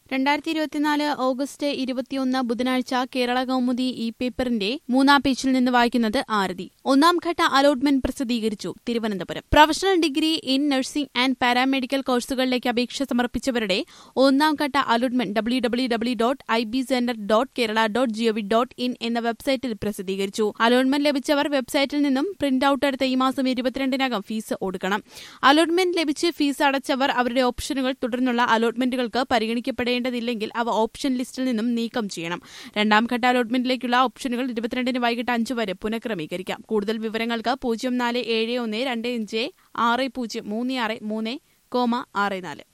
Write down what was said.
രണ്ടായിരത്തി ഇരുപത്തിനാല് ഓഗസ്റ്റ് ഇരുപത്തിയൊന്ന് ബുധനാഴ്ച കേരള കൗമുദി ഇ പേപ്പറിന്റെ മൂന്നാം പേജിൽ നിന്ന് വായിക്കുന്നത് ആരതി ഒന്നാം ഘട്ട അലോട്ട്മെന്റ് പ്രസിദ്ധീകരിച്ചു തിരുവനന്തപുരം professional degree in nursing and paramedical കോഴ്സുകളിലേക്ക് അപേക്ഷ സമർപ്പിച്ചവരുടെ ഒന്നാം ഘട്ട allotment W W W dot I B centre dot Kerala dot GOV dot in എന്ന വെബ്സൈറ്റിൽ പ്രസിദ്ധീകരിച്ചു അലോട്ട്മെന്റ് ലഭിച്ചവർ വെബ്സൈറ്റിൽ നിന്നും പ്രിന്റ് ഔട്ട് എടുത്ത് ഈ മാസം ഇരുപത്തിരണ്ടിനകം ഫീസ് കൊടുക്കണം അലോട്ട്മെന്റ് ലഭിച്ച് ഫീസ് അടച്ചവർ അവരുടെ ഓപ്ഷനുകൾ തുടർന്നുള്ള അലോട്ട്മെന്റുകൾക്ക് പരിഗണിക്കപ്പെടേണ്ടതില്ലെങ്കിൽ അവ ഓപ്ഷൻ ലിസ്റ്റിൽ നിന്നും നീക്കം ചെയ്യണം രണ്ടാം ഘട്ട അലോട്ട്മെന്റിലേക്കുള്ള ഓപ്ഷനുകൾ ഇരുപത്തിരണ്ടിന് വൈകിട്ട് അഞ്ച് വരെ പുനഃക്രമീകരിക്കാം കൂടുതൽ വിവരങ്ങൾക്ക് പൂജ്യം നാല് ഏഴ് ഒന്ന് രണ്ട് അഞ്ച് ആറ് പൂജ്യം മൂന്ന് ആറ് മൂന്ന് കോമ ആറ് നാല്